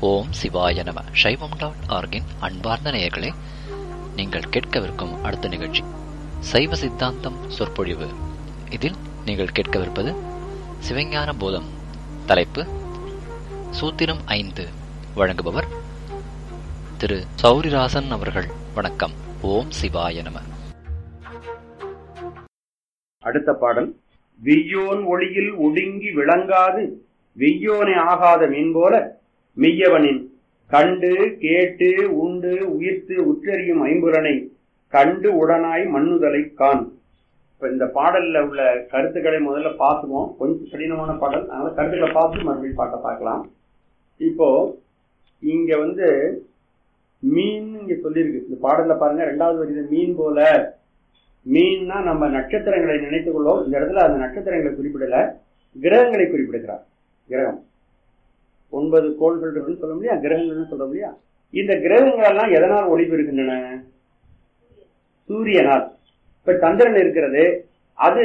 ஓம் சிவாய நம சைவம் டாட் ஆர்கின் அன்பார்ந்த நேயர்களே நீங்கள் கேட்கவிருக்கும் அடுத்த நிகழ்ச்சி சைவ சித்தாந்தம் சொற்பொழிவு இதில் நீங்கள் கேட்கவிருப்பது சிவஞான போதம் தலைப்பு சூத்திரம் ஐந்து வழங்குபவர் திரு சௌரிராசன் அவர்கள் வணக்கம் ஓம் சிவாய நம அடுத்த பாடல் வெய்யோன் ஒளியில் ஒடுங்கி விளங்காது வெய்யோனை ஆகாத மீன் போல மெய்யவனின் கண்டு கேட்டு உண்டு உயிர்த்து உற்றறியும் ஐம்புலனை கண்டு உடனாய் மண்ணுதலை கான் இப்ப இந்த பாடல்ல உள்ள கருத்துக்களை முதல்ல பார்த்துவோம் கொஞ்சம் கடினமான பாடல் அதனால கருத்துக்களை பார்த்து மறுபடியும் பாட்டை பார்க்கலாம் இப்போ இங்க வந்து மீன் இங்க சொல்லியிருக்கு இந்த பாடல்ல பாருங்க ரெண்டாவது வரியில மீன் போல மீன்னா நம்ம நட்சத்திரங்களை நினைத்துக் கொள்ளோம் இந்த இடத்துல அந்த நட்சத்திரங்களை குறிப்பிடல கிரகங்களை குறிப்பிடுகிறார் கிரகம் ஒன்பது கோள்கள் இருக்குன்னு சொல்ல முடியா கிரகங்கள்னு சொல்ல முடியா இந்த கிரகங்கள் எல்லாம் எதனால் ஒளி பெறுகின்றன சூரியனால் இப்ப சந்திரன் இருக்கிறது அது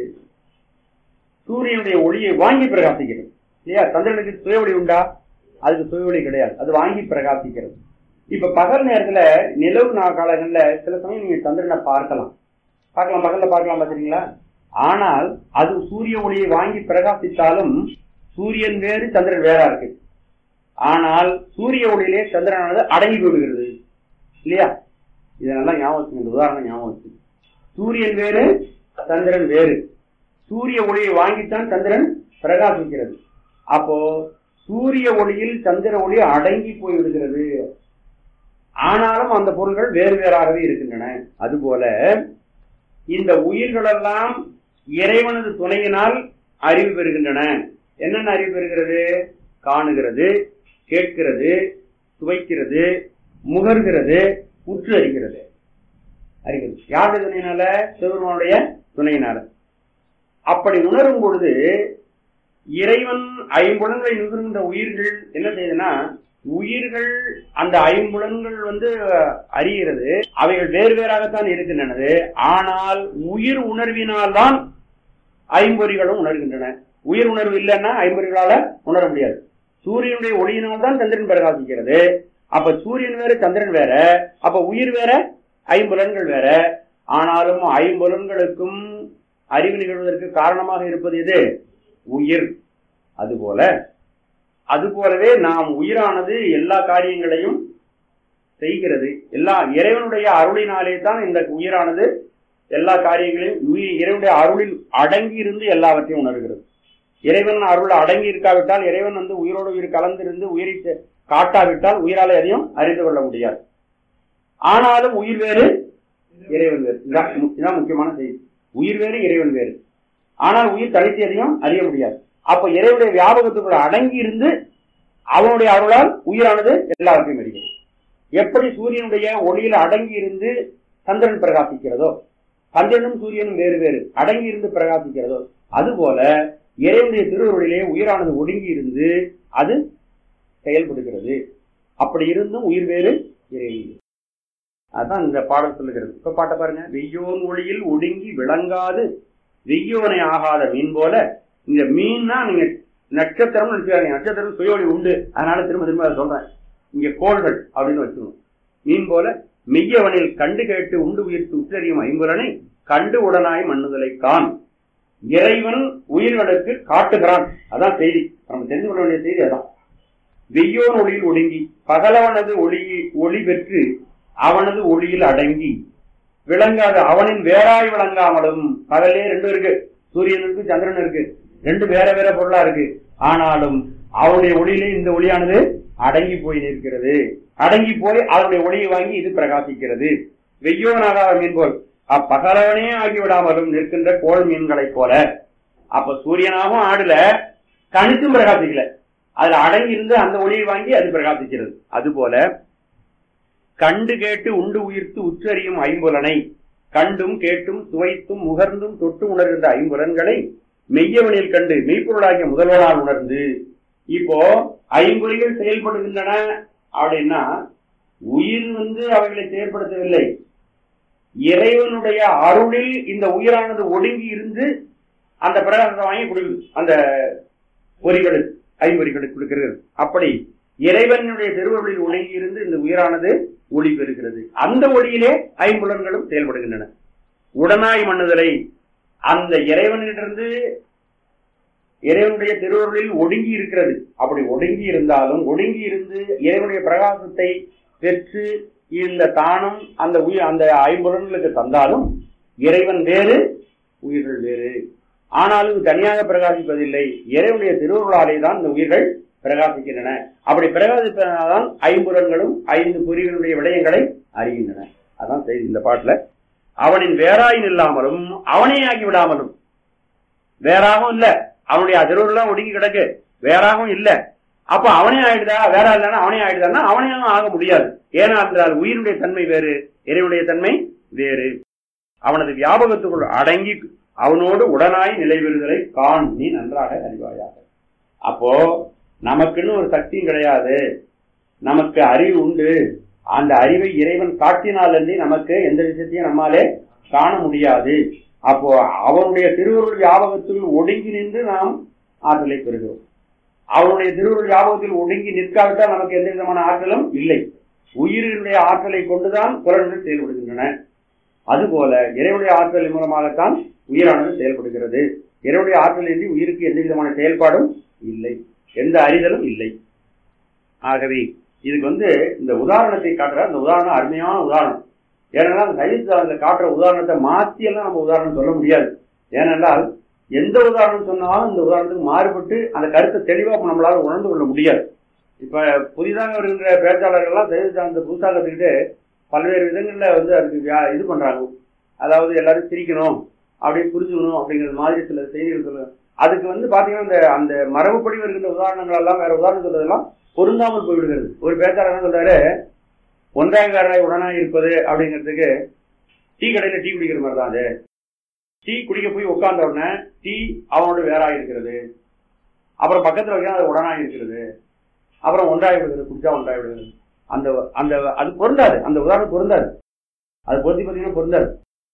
சூரியனுடைய ஒளியை வாங்கி பிரகாசிக்கிறது இல்லையா சந்திரனுக்கு சுய ஒளி உண்டா அதுக்கு சுய ஒளி கிடையாது அது வாங்கி பிரகாசிக்கிறது இப்ப பகல் நேரத்துல நிலவு நாள் காலங்கள்ல சில சமயம் நீங்க சந்திரனை பார்க்கலாம் பார்க்கலாம் பகல்ல பார்க்கலாம் பாத்தீங்களா ஆனால் அது சூரிய ஒளியை வாங்கி பிரகாசித்தாலும் சூரியன் வேறு சந்திரன் வேறா இருக்கு ஆனால் சூரிய ஒளியிலே சந்திரனானது அடங்கி போடுகிறது இல்லையா இதெல்லாம் ஞாபகம் வச்சுங்க இந்த உதாரணம் ஞாபகம் வச்சு சூரியன் வேறு சந்திரன் வேறு சூரிய ஒளியை வாங்கித்தான் சந்திரன் பிரகாசிக்கிறது அப்போ சூரிய ஒளியில் சந்திர ஒளி அடங்கி போய் விடுகிறது ஆனாலும் அந்த பொருள்கள் வேறு வேறாகவே இருக்கின்றன அதுபோல இந்த உயிர்களெல்லாம் இறைவனது துணையினால் அறிவு பெறுகின்றன என்னென்ன அறிவு பெறுகிறது காணுகிறது கேட்கிறது சுவைக்கிறது முகர்கிறது உற்று அறிகிறது அறிகிறது யாருடைய துணையினால சிவபெருமானுடைய துணையினால அப்படி உணரும் பொழுது இறைவன் ஐம்புலன்களை நுகர்கின்ற உயிர்கள் என்ன செய்யுதுன்னா உயிர்கள் அந்த ஐம்புலன்கள் வந்து அறிகிறது அவைகள் வேறு வேறாகத்தான் இருக்கின்றனது ஆனால் உயிர் உணர்வினால் தான் ஐம்பொறிகளும் உணர்கின்றன உயிர் உணர்வு இல்லைன்னா ஐம்பொறிகளால உணர முடியாது சூரியனுடைய ஒளியினால் தான் சந்திரன் பிரகாசிக்கிறது அப்ப சூரியன் வேற சந்திரன் வேற அப்ப உயிர் வேற ஐம்புலன்கள் வேற ஆனாலும் ஐம்புலன்களுக்கும் அறிவு நிகழ்வதற்கு காரணமாக இருப்பது எது உயிர் அதுபோல அதுபோலவே நாம் உயிரானது எல்லா காரியங்களையும் செய்கிறது எல்லா இறைவனுடைய அருளினாலே தான் இந்த உயிரானது எல்லா காரியங்களையும் இறைவனுடைய அருளில் அடங்கி இருந்து எல்லாவற்றையும் உணர்கிறது இறைவன் அருள் அடங்கி இருக்காவிட்டால் இறைவன் வந்து உயிரோடு உயிர் கலந்திருந்து உயிரை காட்டாவிட்டால் உயிரால எதையும் அறிந்து கொள்ள முடியாது ஆனாலும் உயிர் வேறு இறைவன் வேறு இதான் முக்கியமான செய்தி உயிர் வேறு இறைவன் வேறு ஆனால் உயிர் தனித்து எதையும் அறிய முடியாது அப்ப இறைவனுடைய வியாபகத்துக்குள்ள அடங்கி இருந்து அவனுடைய அருளால் உயிரானது எல்லாவற்றையும் அறிகிறது எப்படி சூரியனுடைய ஒளியில் அடங்கி இருந்து சந்திரன் பிரகாசிக்கிறதோ சந்திரனும் சூரியனும் வேறு வேறு அடங்கி இருந்து பிரகாசிக்கிறதோ அதுபோல இறைவனுடைய திருவருளிலே உயிரானது ஒடுங்கி இருந்து அது செயல்படுகிறது அப்படி இருந்தும் உயிர் வேறு இறைவன் அதான் இந்த பாடல் சொல்லுகிறது இப்ப பாட்ட பாருங்க வெய்யோன் ஒளியில் ஒடுங்கி விளங்காது வெய்யோனை ஆகாத மீன் போல இந்த மீன்னா நீங்க நட்சத்திரம் நினைச்சுக்காங்க நட்சத்திரம் சுயோடி உண்டு அதனால திரும்ப திரும்ப அதை சொல்றேன் இங்க கோள்கள் அப்படின்னு வச்சுக்கணும் மீன் போல மெய்யவனில் கண்டு கேட்டு உண்டு உயிர்த்து உற்றறியும் ஐம்புலனை கண்டு உடனாய் மண்ணுதலை கான் இறைவன் உயிர்களுக்கு காட்டுகிறான் அதான் செய்தி நம்ம தெரிந்து கொள்ள வேண்டிய செய்தி அதான் வெய்யோன் ஒளியில் ஒடுங்கி பகலவனது ஒளி ஒளி பெற்று அவனது ஒளியில் அடங்கி விளங்காது அவனின் வேறாய் விளங்காமலும் பகலே ரெண்டு இருக்கு சூரியன் இருக்கு சந்திரன் இருக்கு ரெண்டு வேற வேற பொருளா இருக்கு ஆனாலும் அவனுடைய ஒளியிலே இந்த ஒளியானது அடங்கி போய் நிற்கிறது அடங்கி போய் அதனுடைய ஒளியை வாங்கி இது பிரகாசிக்கிறது வெய்யோனாக மீன் போல் அப்பகலவனே ஆகிவிடாமலும் நிற்கின்ற கோள் மீன்களைப் போல அப்ப சூரியனாகவும் ஆடல தனித்தும் பிரகாசிக்கல அதுல அடங்கி இருந்து அந்த ஒளியை வாங்கி அது பிரகாசிக்கிறது அதுபோல கண்டு கேட்டு உண்டு உயிர்த்து உச்சரியும் ஐம்புலனை கண்டும் கேட்டும் சுவைத்தும் முகர்ந்தும் தொட்டு உணர்கின்ற ஐம்புலன்களை மெய்யவனில் கண்டு மெய்ப்பொருளாகிய முதல்வனால் உணர்ந்து இப்போ ஐம்பொறிகள் செயல்படுகின்றன அப்படின்னா உயிர் வந்து அவைகளை செயல்படுத்தவில்லை இறைவனுடைய அருளில் இந்த உயிரானது ஒடுங்கி இருந்து அந்த பிரகாசத்தை வாங்கி கொடுக்குது அந்த பொறிகளுக்கு ஐம்பொறிகளுக்கு கொடுக்கிறது அப்படி இறைவனுடைய திருவருளில் ஒடுங்கி இருந்து இந்த உயிரானது ஒளி பெறுகிறது அந்த ஒளியிலே ஐம்புலன்களும் செயல்படுகின்றன உடனாய் மண்ணுதலை அந்த இறைவனிடமிருந்து இறைவனுடைய திருவருளில் ஒடுங்கி இருக்கிறது அப்படி ஒடுங்கி இருந்தாலும் ஒடுங்கி இருந்து இறைவனுடைய பிரகாசத்தை பெற்று இந்த தானும் அந்த உயிர் அந்த ஐம்புலன்களுக்கு தந்தாலும் இறைவன் வேறு உயிர்கள் வேறு ஆனாலும் தனியாக பிரகாசிப்பதில்லை இறைவனுடைய திருவருளாலே தான் இந்த உயிர்கள் பிரகாசிக்கின்றன அப்படி பிரகாசிப்பதனால்தான் ஐம்புலன்களும் ஐந்து பொறிகளுடைய விடயங்களை அறிகின்றன அதான் செய்தி இந்த பாட்டுல அவனின் வேறாய் நில்லாமலும் அவனே ஆகி விடாமலும் வேறாகவும் இல்ல அவனுடைய திருவருள்லாம் ஒடுங்கி கிடக்கு வேறாகவும் இல்ல அப்ப அவனே ஆயிடுதா வேற இல்லைன்னா அவனே ஆயிடுதான்னா அவனையும் ஆக முடியாது ஏன்னா என்றால் உயிருடைய தன்மை வேறு இறைவனுடைய தன்மை வேறு அவனது வியாபகத்துக்குள் அடங்கி அவனோடு உடனாய் நிலை பெறுதலை காண் நீ நன்றாக அறிவாயாக அப்போ நமக்குன்னு ஒரு சக்தியும் கிடையாது நமக்கு அறிவு உண்டு அந்த அறிவை இறைவன் காட்டினாலன்றி நமக்கு எந்த விஷயத்தையும் நம்மாலே காண முடியாது அப்போ அவனுடைய திருவருள் ஞாபகத்தில் ஒடுங்கி நின்று நாம் ஆற்றலை பெறுகிறோம் அவனுடைய திருவருள் ஞாபகத்தில் ஒடுங்கி நிற்காவிட்டால் நமக்கு எந்த விதமான ஆற்றலும் இல்லை உயிரினுடைய ஆற்றலை கொண்டுதான் புலன்கள் செயல்படுகின்றன அதுபோல இறைவனுடைய ஆற்றல் மூலமாகத்தான் உயிரானது செயல்படுகிறது இறைவனுடைய ஆற்றல் இன்றி உயிருக்கு எந்த விதமான செயல்பாடும் இல்லை எந்த அறிதலும் இல்லை ஆகவே இதுக்கு வந்து இந்த உதாரணத்தை காட்டுற அந்த உதாரணம் அருமையான உதாரணம் ஏனென்றால் அந்த சைவத்தில் காட்டுற உதாரணத்தை மாற்றி எல்லாம் நம்ம உதாரணம் சொல்ல முடியாது ஏனென்றால் எந்த உதாரணம் சொன்னாலும் இந்த உதாரணத்துக்கு மாறுபட்டு அந்த கருத்தை தெளிவா நம்மளால உணர்ந்து கொள்ள முடியாது இப்ப புதிதாக வருகின்ற பேச்சாளர்கள்லாம் சைவ சார்ந்த புதுசாக கற்றுக்கிட்டு பல்வேறு விதங்கள்ல வந்து அதுக்கு வியா- இது பண்றாங்க அதாவது எல்லாரும் சிரிக்கணும் அப்படி புரிஞ்சுக்கணும் அப்படிங்கிற மாதிரி சில செய்திகள் சொல்ல அதுக்கு வந்து பாத்தீங்கன்னா இந்த அந்த மரபுப்படி வருகின்ற உதாரணங்கள் எல்லாம் வேற உதாரணம் சொல்றதெல்லாம் பொருந்தாமல் போய்விடுகிறது ஒரு பேச்சாளர் என்ன சொல்றாரு ஒன்றாங்காராய் உடனாய் இருப்பது அப்படிங்கிறதுக்கு டீ கடையில டீ குடிக்கிற மாதிரி தான் அது டீ குடிக்க போய் உட்கார்ந்த உடனே டீ அவனோட வேறாய் இருக்கிறது அப்புறம் பக்கத்துல வைக்க அது உடனாய் இருக்கிறது அப்புறம் ஒன்றாய் விடுகிறது குடிச்சா ஒன்றாய் விடுகிறது அந்த அந்த அது பொருந்தாது அந்த உதாரணம் பொருந்தாது அது பொருத்தி பார்த்தீங்கன்னா பொருந்தாது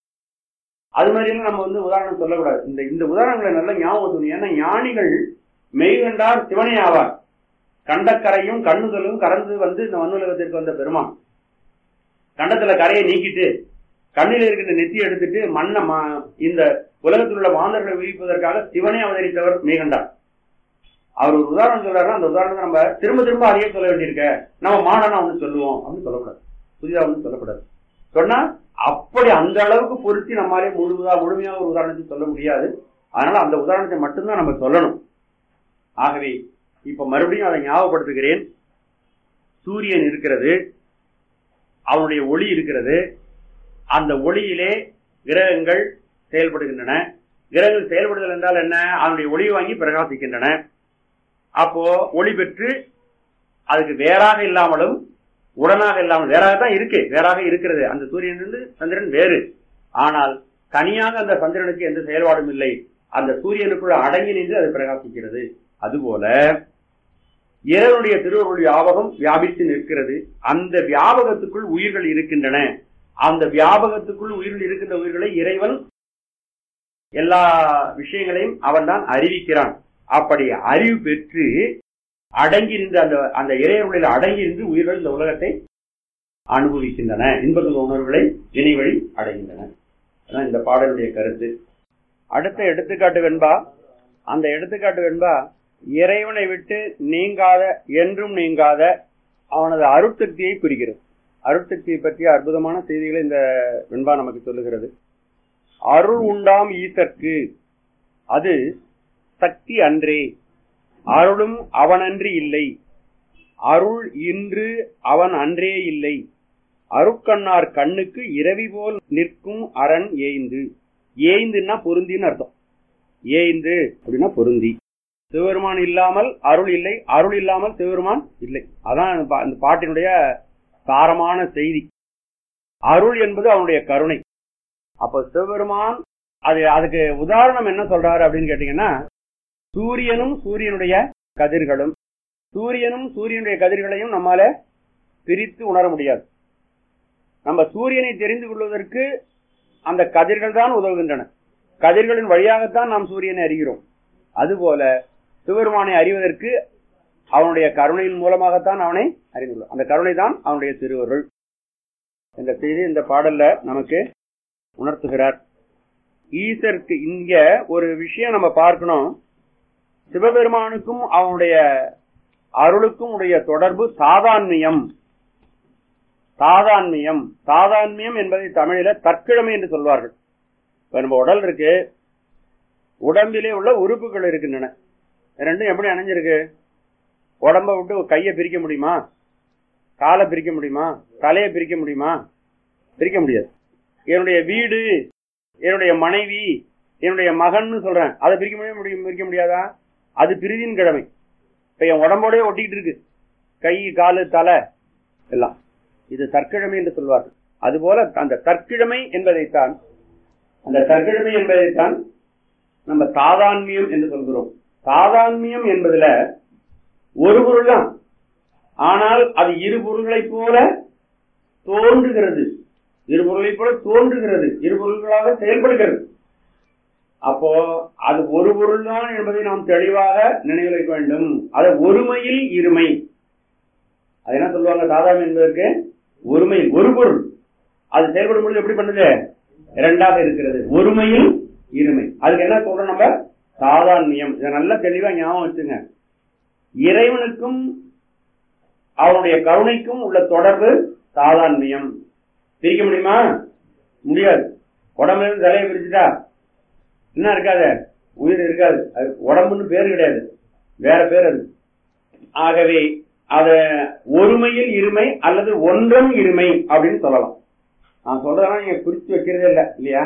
அது மாதிரி எல்லாம் நம்ம வந்து உதாரணம் சொல்லக்கூடாது இந்த இந்த உதாரணங்களை நல்லா ஞாபகம் வச்சுக்கணும். ஏன்னா ஞானிகள் மெய்கண்டார் சிவனே ஆவார் கண்டக்கரையும் கண்ணுதலும் கறந்து வந்து இந்த மண்ணுலகத்திற்கு வந்த பெருமான் கண்டத்துல கரையை நீக்கிட்டு கண்ணில் இருக்கின்ற நெத்தி எடுத்துட்டு மண்ணை மா- இந்த உலகத்தில் உள்ள மாந்தர்களை விதிப்பதற்காக சிவனே அவதரித்தவர் மெய்கண்டார் அவர் ஒரு உதாரணம் சொல்றாருன்னா அந்த உதாரணத்தை நம்ம திரும்ப திரும்ப அதையே சொல்ல வேண்டியிருக்க நம்ம மாடனா ஒன்று சொல்லுவோம் அப்படின்னு சொல்லக்கூடாது புதிதா ஒன்று சொல்லக்கூடாது சொன்னா அப்படி அந்த அளவுக்கு பொருத்தி நம்மாலே முழுவதா முழுமையாக ஒரு உதாரணத்தை சொல்ல முடியாது அதனால அந்த உதாரணத்தை மட்டும்தான் நம்ம சொல்லணும் ஆகவே இப்ப மறுபடியும் அதை ஞாபகப்படுத்துகிறேன் சூரியன் இருக்கிறது அவனுடைய ஒளி இருக்கிறது அந்த ஒளியிலே கிரகங்கள் செயல்படுகின்றன கிரகங்கள் செயல்படுதல் என்றால் என்ன அதனுடைய ஒளி வாங்கி பிரகாசிக்கின்றன அப்போ ஒளி பெற்று அதுக்கு வேறாக இல்லாமலும் உடனாக இல்லாமல் வேறாக தான் இருக்கு வேறாக இருக்கிறது அந்த சூரியனிலிருந்து சந்திரன் வேறு ஆனால் தனியாக அந்த சந்திரனுக்கு எந்த செயல்பாடும் இல்லை அந்த சூரியனுக்குள்ள அடங்கி நின்று அது பிரகாசிக்கிறது அதுபோல இறைவனுடைய திருவருள் வியாபகம் வியாபித்து நிற்கிறது அந்த வியாபகத்துக்குள் உயிர்கள் இருக்கின்றன அந்த வியாபகத்துக்குள் உயிர்கள் இருக்கின்ற உயிர்களை இறைவன் எல்லா விஷயங்களையும் அவன் தான் அறிவிக்கிறான் அப்படி அறிவு பெற்று அடங்கி நின்று அந்த அந்த இறைவர்களில் அடங்கி நின்று உயிர்கள் இந்த உலகத்தை அனுபவிக்கின்றன இன்பத்துள்ள உணர்வுகளை இணைவழி அடைகின்றன அதான் இந்த பாடலுடைய கருத்து அடுத்த எடுத்துக்காட்டு வெண்பா அந்த எடுத்துக்காட்டு வெண்பா இறைவனை விட்டு நீங்காத என்றும் நீங்காத அவனது அருட்சக்தியை குறிக்கிறது அருட்சக்தியை பற்றிய அற்புதமான செய்திகளை இந்த வெண்பா நமக்கு சொல்லுகிறது அருள் உண்டாம் ஈசற்கு அது சக்தி அன்றே அருளும் அவனன்றி இல்லை அருள் இன்று அவன் அன்றே இல்லை அருட்கண்ணார் கண்ணுக்கு இரவி போல் நிற்கும் அரண் ஏய்ந்து ஏய்ந்துன்னா பொருந்தின்னு அர்த்தம் ஏய்ந்து அப்படின்னா பொருந்தி சிவபெருமான் இல்லாமல் அருள் இல்லை அருள் இல்லாமல் சிவபெருமான் இல்லை அதான் இந்த பா- இந்த பாட்டினுடைய சாரமான செய்தி அருள் என்பது அவனுடைய கருணை அப்ப சிவபெருமான் அது அதுக்கு உதாரணம் என்ன சொல்றாரு அப்படின்னு கேட்டீங்கன்னா சூரியனும் சூரியனுடைய கதிர்களும் சூரியனும் சூரியனுடைய கதிர்களையும் நம்மால பிரித்து உணர முடியாது நம்ம சூரியனை தெரிந்து கொள்வதற்கு அந்த கதிர்கள் தான் உதவுகின்றன கதிர்களின் வழியாகத்தான் நாம் சூரியனை அறிகிறோம் அதுபோல சிவபெருமானை அறிவதற்கு அவனுடைய கருணையின் மூலமாகத்தான் அவனை அறிந்துள்ளான் அந்த கருணை தான் அவனுடைய திருவருள் இந்த செய்தி இந்த பாடல்ல நமக்கு உணர்த்துகிறார் ஈசருக்கு இங்க ஒரு விஷயம் நம்ம பார்க்கணும் சிவபெருமானுக்கும் அவனுடைய அருளுக்கும் உடைய தொடர்பு சாதான்மியம் சாதான்மியம் சாதான்மியம் என்பதை தமிழில தற்கிழமை என்று சொல்வார்கள் இப்ப நம்ம உடல் இருக்கு உடம்பிலே உள்ள உறுப்புகள் இருக்கின்றன ரெண்டும் எப்படி அணைஞ்சிருக்கு உடம்ப விட்டு கையை பிரிக்க முடியுமா காலை பிரிக்க முடியுமா தலையை பிரிக்க முடியுமா பிரிக்க முடியாது என்னுடைய வீடு என்னுடைய மனைவி என்னுடைய மகன்னு சொல்றேன் அதை பிரிக்க முடிய முடியும் பிரிக்க முடியாதா அது பிரிதின் கிழமை இப்ப என் உடம்போடய ஒட்டிக்கிட்டு இருக்கு கை காலு தலை எல்லாம் இது தற்கிழமை என்று சொல்வார்கள் அதுபோல அந்த தற்கிழமை என்பதைத்தான் அந்த தற்கிழமை என்பதைத்தான் நம்ம சாதான்மியம் என்று சொல்கிறோம் சாதான்மியம் என்பதுல ஒரு பொருள் தான் ஆனால் அது இரு பொருள்களைப் போல தோன்றுகிறது இரு பொருளைப் போல தோன்றுகிறது இரு பொருள்களாக செயல்படுகிறது அப்போ அது ஒரு பொருள் தான் என்பதை நாம் தெளிவாக நினைவில் வைக்க வேண்டும் அது ஒருமையில் இருமை அது என்ன சொல்லுவாங்க சாதாரண என்பதற்கு ஒருமையில் ஒரு பொருள் அது செயல்படும் பொழுது எப்படி பண்ணுது இரண்டாக இருக்கிறது ஒருமையில் இருமை அதுக்கு என்ன சொல்றோம் நம்ம சாதான்மியம் இதை நல்லா தெளிவா ஞாபகம் வச்சுங்க இறைவனுக்கும் அவனுடைய கருணைக்கும் உள்ள தொடர்பு சாதான்மியம் பிரிக்க முடியுமா முடியாது உடம்புல இருந்து தலையை பிரிச்சுட்டா என்ன இருக்காது உயிர் இருக்காது அது உடம்புன்னு பேர் கிடையாது வேற பேர் அது ஆகவே அத ஒருமையில் இருமை அல்லது ஒன்றும் இருமை அப்படின்னு சொல்லலாம் நான் சொல்றதெல்லாம் நீங்க குறிச்சு வைக்கிறதே இல்லை இல்லையா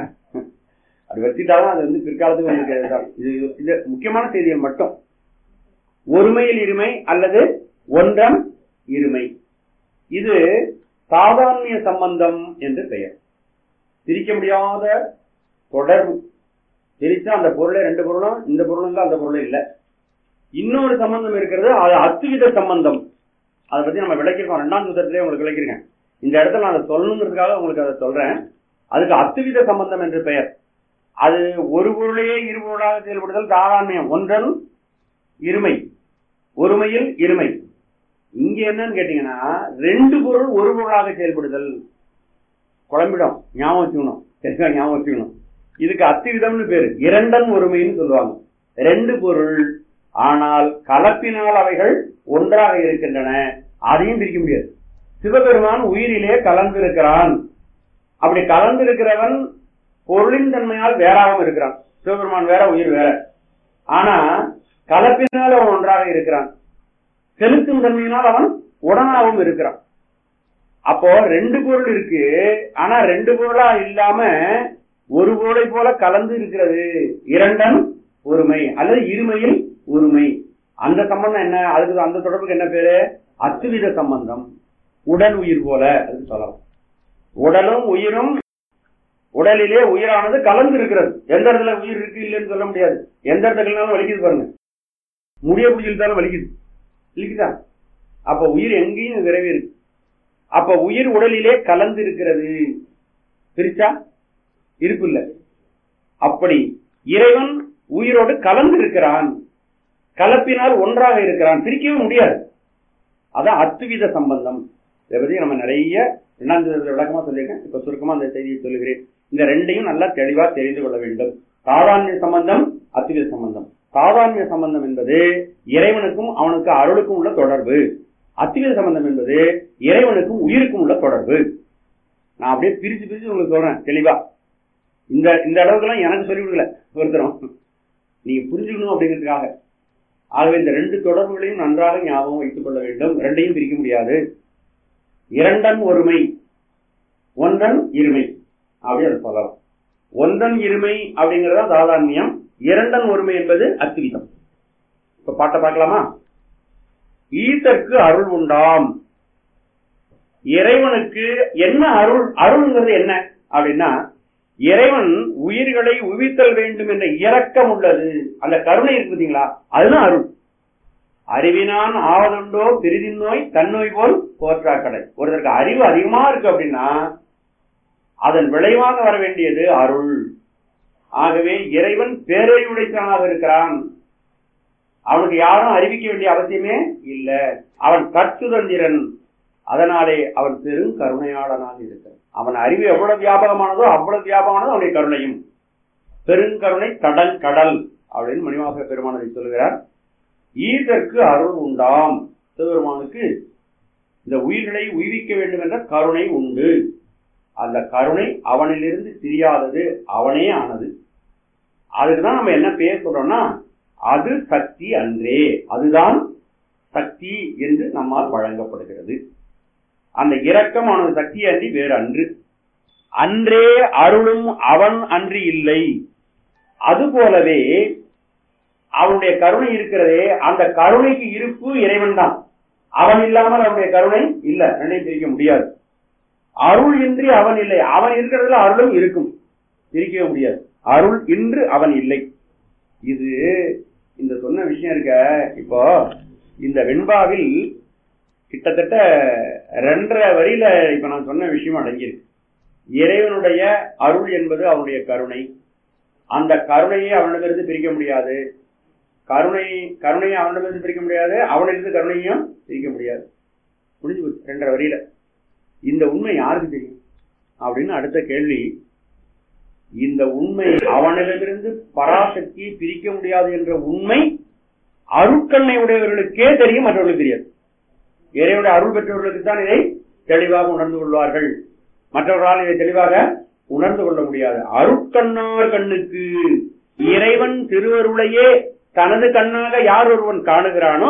அப்படி வச்சுட்டாலும் அது வந்து பிற்காலத்துக்கு வந்து தான் இது இது முக்கியமான செய்திகள் மட்டும் ஒருமையில் இருமை அல்லது ஒன்றம் இருமை இது சாதாரணிய சம்பந்தம் என்று பெயர் பிரிக்க முடியாத தொடர்பு பிரிச்சா அந்த பொருளை ரெண்டு பொருளும் இந்த பொருளும் இல்ல அந்த பொருளும் இல்ல இன்னொரு சம்பந்தம் இருக்கிறது அது அத்துவித சம்பந்தம் அதை பத்தி நம்ம விளக்கிருக்கோம் ரெண்டாம் சூத்திரத்திலே உங்களுக்கு விளக்கிருக்கேன் இந்த இடத்துல நான் அதை சொல்லணுங்கிறதுக்காக உங்களுக்கு அதை சொல்றேன் அதுக்கு அத்துவித சம்பந்தம் என்று பெயர் அது ஒரு பொருளையே இரு பொருளாக செயல்படுதல் தாராண்மியம் ஒன்றன் இருமை ஒருமையில் இருமை இங்க என்னன்னு கேட்டீங்கன்னா ரெண்டு பொருள் ஒரு பொருளாக செயல்படுதல் குழம்பிடும் ஞாபகம் வச்சுக்கணும் சரியா ஞாபகம் வச்சுக்கணும் இதுக்கு அத்திவிதம்னு பேரு இரண்டன் ஒருமைன்னு சொல்லுவாங்க ரெண்டு பொருள் ஆனால் கலப்பினால் அவைகள் ஒன்றாக இருக்கின்றன அதையும் பிரிக்க முடியாது சிவபெருமான் உயிரிலே கலந்திருக்கிறான் அப்படி கலந்திருக்கிறவன் பொருளின் தன்மையால் வேறாகவும் இருக்கிறான் சிவபெருமான் வேற உயிர் வேற ஆனா கலப்பினால் அவன் ஒன்றாக இருக்கிறான் செலுத்தும் தன்மையினால் அவன் உடனாகவும் இருக்கிறான் அப்போ ரெண்டு பொருள் இருக்கு ஆனா ரெண்டு பொருளா இல்லாம ஒரு பொருளை போல கலந்து இருக்கிறது இரண்டன் ஒருமை அல்லது இருமையில் ஒருமை அந்த சம்பந்தம் என்ன அதுக்கு அந்த தொடர்புக்கு என்ன பேரு அத்துவித சம்பந்தம் உடல் உயிர் போல அதுக்கு சொல்லலாம் உடலும் உயிரும் உடலிலே உயிரானது கலந்து இருக்கிறது எந்த இடத்துல உயிர் இருக்கு இல்லைன்னு சொல்ல முடியாது எந்த இடத்துலனாலும் வலிக்குது பாருங்க முடிய பிடிச்சிருந்தாலும் வலிக்குது இல்லைக்குதா அப்ப உயிர் எங்கேயும் விரைவி இருக்கு அப்ப உயிர் உடலிலே கலந்து இருக்கிறது பிரிச்சா இருப்பு இல்ல அப்படி இறைவன் உயிரோடு கலந்து இருக்கிறான் கலப்பினால் ஒன்றாக இருக்கிறான் பிரிக்கவே முடியாது அதான் அத்துவித சம்பந்தம் இதை பத்தி நம்ம நிறைய இரண்டாம் விளக்கமா சொல்லியிருக்கேன் இப்ப சுருக்கமா அந்த செய்தியை சொல்லுகிறேன் இந்த ரெண்டையும் நல்லா தெளிவா தெரிந்து கொள்ள வேண்டும் சாதாரண சம்பந்தம் அத்துவித சம்பந்தம் சாதாரண சம்பந்தம் என்பது இறைவனுக்கும் அவனுக்கு அருளுக்கும் உள்ள தொடர்பு அத்துவித சம்பந்தம் என்பது இறைவனுக்கும் உயிருக்கும் உள்ள தொடர்பு நான் அப்படியே பிரிச்சு பிரிச்சு உங்களுக்கு சொல்றேன் தெளிவா இந்த இந்த அளவுக்கு எல்லாம் எனக்கு சொல்லி விடல ஒருத்தரும் நீங்க புரிஞ்சுக்கணும் அப்படிங்கிறதுக்காக ஆகவே இந்த ரெண்டு தொடர்புகளையும் நன்றாக ஞாபகம் வைத்துக் கொள்ள வேண்டும் ரெண்டையும் பிரிக்க முடியாது இரண்டன் ஒருமை ஒன்றன் இருமை அப்படி அதை சொல்லலாம் ஒன்றன் இருமை அப்படிங்கறத சாதாரணியம் இரண்டன் ஒருமை என்பது அத்துவிதம் இப்ப பாட்டை பார்க்கலாமா ஈசற்கு அருள் உண்டாம் இறைவனுக்கு என்ன அருள் அருள்ங்கிறது என்ன அப்படின்னா இறைவன் உயிர்களை உவித்தல் வேண்டும் என்ற இரக்கம் உள்ளது அந்த கருணை இருக்கு பார்த்தீங்களா அதுதான் அருள் அறிவினான் ஆவதுண்டோ பிரிதின் நோய் தன்னோய் போல் போற்றாக்கடை ஒருத்தருக்கு அறிவு அதிகமா இருக்கு அப்படின்னா அதன் விளைவாக வர வேண்டியது அருள் ஆகவே இறைவன் பேரறிவுடைத்தவனாக இருக்கிறான் அவனுக்கு யாரும் அறிவிக்க வேண்டிய அவசியமே இல்ல அவன் கற்சுதந்திரன் அதனாலே அவன் பெரும் கருணையாளனாக இருக்கிறான் அவன் அறிவு எவ்வளவு வியாபகமானதோ அவ்வளவு வியாபகமானதோ அவனுடைய கருணையும் பெருங்கருணை கடல் கடல் அப்படின்னு மணிவாசக பெருமானதை சொல்கிறார் ஈதற்கு அருள் உண்டாம் சிவபெருமானுக்கு இந்த உயிர்களை உய்விக்க வேண்டும் என்ற கருணை உண்டு அந்த கருணை அவனிலிருந்து தெரியாதது அவனே ஆனது அதுக்குதான் நம்ம என்ன பேர் சொல்றோம்னா அது சக்தி அன்றே அதுதான் சக்தி என்று நம்மால் வழங்கப்படுகிறது அந்த இரக்கமானது சக்தி அன்றி வேறு அன்று அன்றே அருளும் அவன் அன்றி இல்லை அதுபோலவே அவனுடைய கருணை இருக்கிறதே அந்த கருணைக்கு இருப்பு இறைவன் தான் அவன் இல்லாமல் அவனுடைய கருணை இல்ல ரெண்டையும் பிரிக்க முடியாது அருள் இன்றி அவன் இல்லை அவன் இருக்கிறதுல அருளும் இருக்கும் பிரிக்கவே முடியாது அருள் இன்று அவன் இல்லை இது இந்த சொன்ன விஷயம் இருக்க இப்போ இந்த வெண்பாவில் கிட்டத்தட்ட ரெண்டரை வரியில இப்ப நான் சொன்ன விஷயம் அடங்கியிருக்கு இறைவனுடைய அருள் என்பது அவனுடைய கருணை அந்த கருணையை அவனிடமிருந்து பிரிக்க முடியாது கருணை கருணையை அவனிடமிருந்து பிரிக்க முடியாது அவனிலிருந்து கருணையும் பிரிக்க முடியாது முடிஞ்சு போச்சு ரெண்டரை வரியில இந்த உண்மை யாருக்கு தெரியும் அப்படின்னு அடுத்த கேள்வி இந்த உண்மை அவனிடமிருந்து பராசக்தியை பிரிக்க முடியாது என்ற உண்மை அருட்கண்ணை உடையவர்களுக்கே தெரியும் மற்றவர்களுக்கு தெரியாது இறைவனுடைய அருள் பெற்றவர்களுக்கு தான் இதை தெளிவாக உணர்ந்து கொள்வார்கள் மற்றவர்களால் இதை தெளிவாக உணர்ந்து கொள்ள முடியாது அருட்கண்ணார் கண்ணுக்கு இறைவன் திருவருளையே தனது கண்ணாக யார் ஒருவன் காணுகிறானோ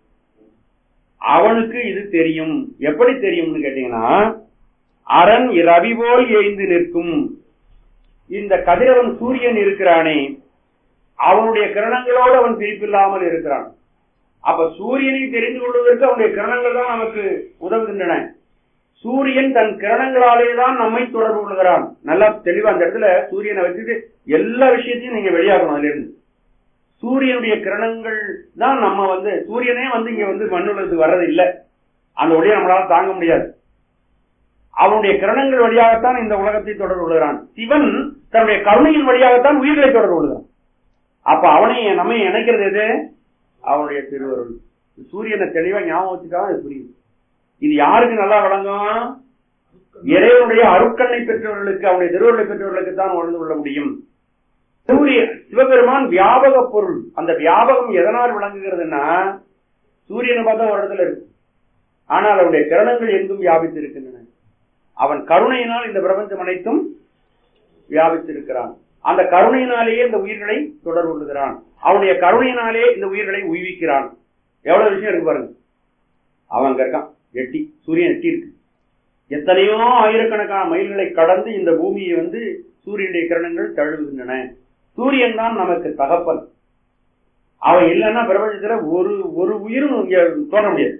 அவனுக்கு இது தெரியும் எப்படி தெரியும்னு கேட்டீங்கன்னா அரண் ரவி போல் எய்ந்து நிற்கும் இந்த கதிரவன் சூரியன் இருக்கிறானே அவனுடைய கிரணங்களோடு அவன் பிரிப்பில்லாமல் இருக்கிறான் அப்ப சூரியனை தெரிந்து கொள்வதற்கு அவனுடைய கிரணங்கள் தான் நமக்கு உதவுகின்றன சூரியன் தன் கிரணங்களாலே தான் நம்மை தொடர்பு கொள்கிறான் நல்லா தெளிவா அந்த இடத்துல சூரியனை வச்சுட்டு எல்லா விஷயத்தையும் நீங்க வெளியாகணும் அதுல இருந்து சூரியனுடைய கிரணங்கள் தான் நம்ம வந்து சூரியனே வந்து இங்க வந்து மண்ணுலகத்துக்கு வர்றது இல்லை அந்த ஒளியை நம்மளால தாங்க முடியாது அவனுடைய கிரணங்கள் வழியாகத்தான் இந்த உலகத்தை தொடர்பு கொள்கிறான் சிவன் தன்னுடைய கருணையின் வழியாகத்தான் உயிர்களை தொடர்பு கொள்கிறான் அப்ப அவனை நம்மை இணைக்கிறது எது அவனுடைய திருவருள் சூரியனை தெளிவா ஞாபகம் வச்சுட்டா அது புரியும் இது யாருக்கு நல்லா வழங்கும் இறைவனுடைய அருட்கண்ணை பெற்றவர்களுக்கு அவனுடைய திருவருளை பெற்றவர்களுக்கு தான் உணர்ந்து கொள்ள முடியும் சூரிய சிவபெருமான் வியாபக பொருள் அந்த வியாபகம் எதனால் விளங்குகிறதுன்னா சூரியனை பார்த்தா ஒரு இடத்துல இருக்கு ஆனால் அவருடைய கிரணங்கள் எங்கும் வியாபித்து இருக்கின்றன அவன் கருணையினால் இந்த பிரபஞ்சம் அனைத்தும் வியாபித்திருக்கிறான் அந்த கருணையினாலேயே இந்த உயிர்களை தொடர்பு கொள்ளுகிறான் அவனுடைய கருணையினாலே இந்த உயிர்களை உய்விக்கிறான் எவ்வளவு விஷயம் இருக்கு பாருங்க அவன் அங்க இருக்கான் எட்டி சூரியன் எட்டி இருக்கு எத்தனையோ ஆயிரக்கணக்கான மைல்களை கடந்து இந்த பூமியை வந்து சூரியனுடைய கிரணங்கள் தழுவுகின்றன சூரியன் தான் நமக்கு தகப்பன் அவன் இல்லைன்னா பிரபஞ்சத்துல ஒரு ஒரு உயிரும் இங்க தோன்ற முடியாது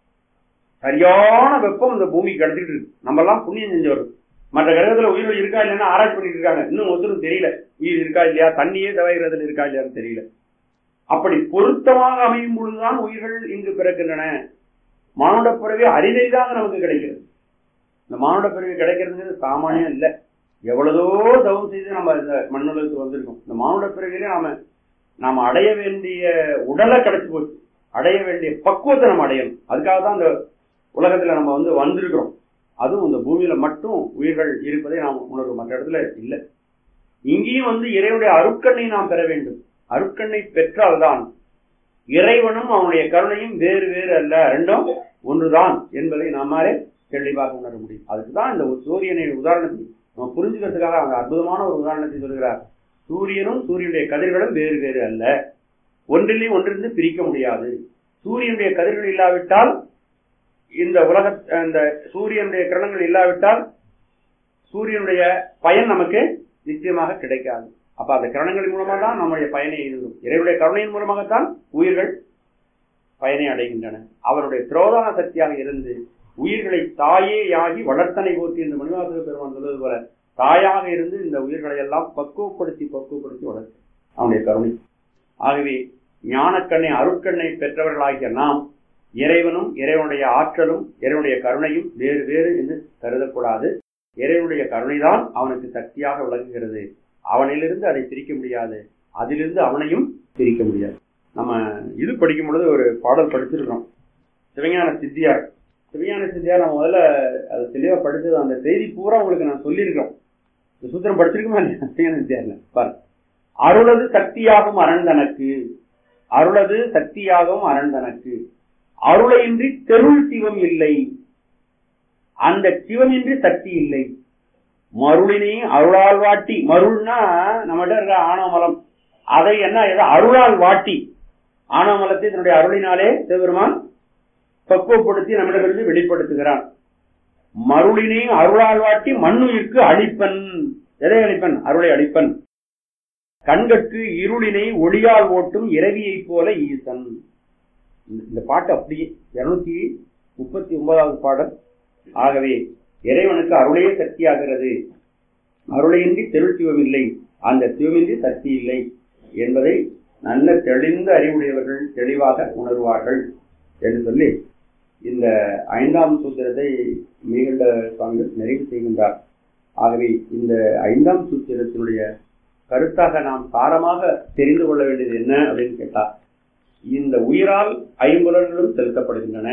சரியான வெப்பம் இந்த பூமிக்கு கிடைச்சிட்டு இருக்கு நம்ம எல்லாம் புண்ணியம் செஞ்சவர் மற்ற கிரகத்துல உயிர் இருக்கா இல்லைன்னா ஆராய்ச்சி பண்ணிட்டு இருக்காங்க இன்னும் ஒருத்தரும் தெரியல உயிர் இருக்கா இல்லையா தண்ணியே தவகிறதுல இருக்கா இல்லையான்னு தெரியல அப்படி பொருத்தமாக அமையும் பொழுதுதான் உயிர்கள் இங்கு பிறக்கின்றன மானுட பிறவி அரிதைதாக நமக்கு கிடைக்கிறது இந்த மானுட பிறவி கிடைக்கிறதுங்கிறது சாமானியம் இல்லை எவ்வளவோ தவம் செய்து நம்ம இந்த மண்ணுலகத்துக்கு வந்திருக்கோம் இந்த மானுட பிறவியில நாம நாம அடைய வேண்டிய உடலை கிடைச்சு போச்சு அடைய வேண்டிய பக்குவத்தை நம்ம அடையணும் அதுக்காக தான் இந்த உலகத்துல நம்ம வந்து வந்திருக்கிறோம் அதுவும் இந்த பூமியில மட்டும் உயிர்கள் இருப்பதை நாம் உணர்வோம் மற்ற இடத்துல இல்லை இங்கேயும் வந்து இறைவனுடைய அருட்கண்ணை நாம் பெற வேண்டும் அருட்கண்ணை பெற்றால்தான் இறைவனும் அவனுடைய கருணையும் வேறு வேறு அல்ல ரெண்டும் ஒன்றுதான் என்பதை நம்மாலே தெளிவாக உணர முடியும் அதுக்குதான் இந்த சூரியனை உதாரணத்தை நம்ம புரிஞ்சுக்கிறதுக்காக அவங்க அற்புதமான ஒரு உதாரணத்தை சொல்கிறார் சூரியனும் சூரியனுடைய கதிர்களும் வேறு வேறு அல்ல ஒன்றிலே ஒன்றிலிருந்து பிரிக்க முடியாது சூரியனுடைய கதிர்கள் இல்லாவிட்டால் இந்த உலக இந்த சூரியனுடைய கிரணங்கள் இல்லாவிட்டால் சூரியனுடைய பயன் நமக்கு நிச்சயமாக கிடைக்காது அப்ப அந்த கிரணங்களின் மூலமாக தான் நம்முடைய பயனை எழுதும் இறைவனுடைய கருணையின் மூலமாகத்தான் உயிர்கள் பயனை அடைகின்றன அவருடைய திரோதான சக்தியாக இருந்து உயிர்களை தாயே ஆகி வளர்த்தனை போற்றி என்று மணிவாசக பெருமான் சொல்வது போல தாயாக இருந்து இந்த உயிர்களை எல்லாம் பக்குவப்படுத்தி பக்குவப்படுத்தி வளர்த்து அவனுடைய கருணை ஆகவே ஞானக்கண்ணை அருட்கண்ணை பெற்றவர்களாகிய நாம் இறைவனும் இறைவனுடைய ஆற்றலும் இறைவனுடைய கருணையும் வேறு வேறு என்று கருதக்கூடாது இறைவனுடைய கருணைதான் அவனுக்கு சக்தியாக விளங்குகிறது அவனிலிருந்து அதை பிரிக்க முடியாது அதிலிருந்து அவனையும் பிரிக்க முடியாது நம்ம இது படிக்கும் பொழுது ஒரு பாடல் படிச்சிருக்கிறோம் சிவஞான சித்தியார் சிவஞான சித்தியார் நம்ம முதல்ல அது தெளிவா படிச்சது அந்த செய்தி பூரா உங்களுக்கு நான் சொல்லியிருக்கோம் இந்த சூத்திரம் படிச்சிருக்குமா இல்லையா சிவஞான சித்தியார்ல பாரு அருளது சக்தியாகும் அரண்தனக்கு அருளது சக்தியாகும் அரண்தனக்கு அருளையின்றி தெருள் சிவம் இல்லை அந்த சிவமின்றி சக்தி இல்லை மருளினை அருளால் வாட்டி மருள்னா நம்மகிட்ட இருக்கிற ஆணவமலம் அதை என்ன ஏதோ அருளால் வாட்டி ஆணவமலத்தை தன்னுடைய அருளினாலே சிவபெருமான் பக்குவப்படுத்தி நம்மிடமிருந்து வெளிப்படுத்துகிறான் மருளினை அருளால் வாட்டி மண்ணுயிர்க்கு அழிப்பன் எதை அழிப்பன் அருளை அழிப்பன் கண்கட்கு இருளினை ஒளியால் ஓட்டும் இரவியைப் போல ஈசன் இந்த பாட்டு அப்படியே இருநூத்தி முப்பத்தி ஒன்பதாவது பாடல் ஆகவே இறைவனுக்கு அருளையே சக்தியாகிறது அருளையின்றி தெருள் சிவமில்லை அந்த சிவமின்றி சக்தி இல்லை என்பதை நல்ல தெளிந்த அறிவுடையவர்கள் தெளிவாக உணர்வார்கள் என்று சொல்லி இந்த ஐந்தாம் சூத்திரத்தை மீகண்ட சுவாமிகள் நிறைவு செய்கின்றார் ஆகவே இந்த ஐந்தாம் சூத்திரத்தினுடைய கருத்தாக நாம் சாரமாக தெரிந்து கொள்ள வேண்டியது என்ன அப்படின்னு கேட்டா இந்த உயிரால் ஐம்புலன்களும் செலுத்தப்படுகின்றன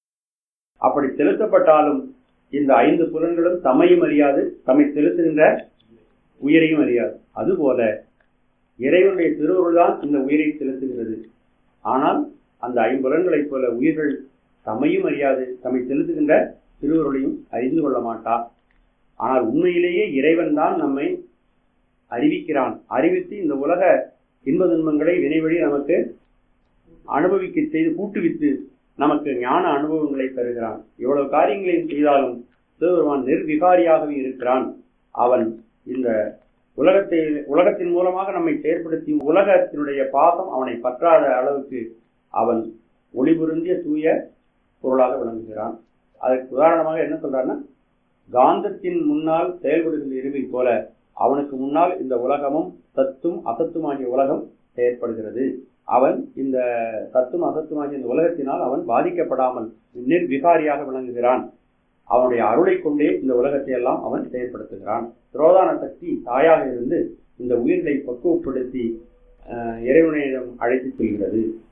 அப்படி செலுத்தப்பட்டாலும் இந்த ஐந்து புலன்களும் தம்மையும் அறியாது தம்மை செலுத்துகின்ற உயிரையும் அறியாது அதுபோல இறைவனுடைய திருவருள் தான் இந்த உயிரை செலுத்துகிறது ஆனால் அந்த ஐம்புலன்களைப் போல உயிர்கள் தம்மையும் அறியாது தம்மை செலுத்துகின்ற திருவருளையும் அறிந்து கொள்ள மாட்டார் ஆனால் உண்மையிலேயே இறைவன் தான் நம்மை அறிவிக்கிறான் அறிவித்து இந்த உலக இன்ப துன்பங்களை வினைவழி நமக்கு அனுபவிக்க செய்து கூட்டுவித்து நமக்கு ஞான அனுபவங்களை தருகிறான் இவ்வளவு காரியங்களையும் செய்தாலும் சிவபெருமான் நிர்விகாரியாகவே இருக்கிறான் அவன் இந்த உலகத்தை உலகத்தின் மூலமாக நம்மை செயற்படுத்தி உலகத்தினுடைய பாசம் அவனை பற்றாத அளவுக்கு அவன் ஒளிபுருந்திய தூய பொருளாக விளங்குகிறான் அதற்கு உதாரணமாக என்ன சொல்றாருன்னா காந்தத்தின் முன்னால் செயல்படுகின்ற இருமை போல அவனுக்கு முன்னால் இந்த உலகமும் சத்தும் அசத்துமாகிய உலகம் செயற்படுகிறது அவன் இந்த சத்தும் அசத்துமாகிய இந்த உலகத்தினால் அவன் பாதிக்கப்படாமல் நிர்விகாரியாக விளங்குகிறான் அவனுடைய அருளை கொண்டே இந்த உலகத்தை எல்லாம் அவன் செயற்படுத்துகிறான் துரோதான சக்தி தாயாக இருந்து இந்த உயிர்களை பக்குவப்படுத்தி இறைவனிடம் அழைத்து செல்கிறது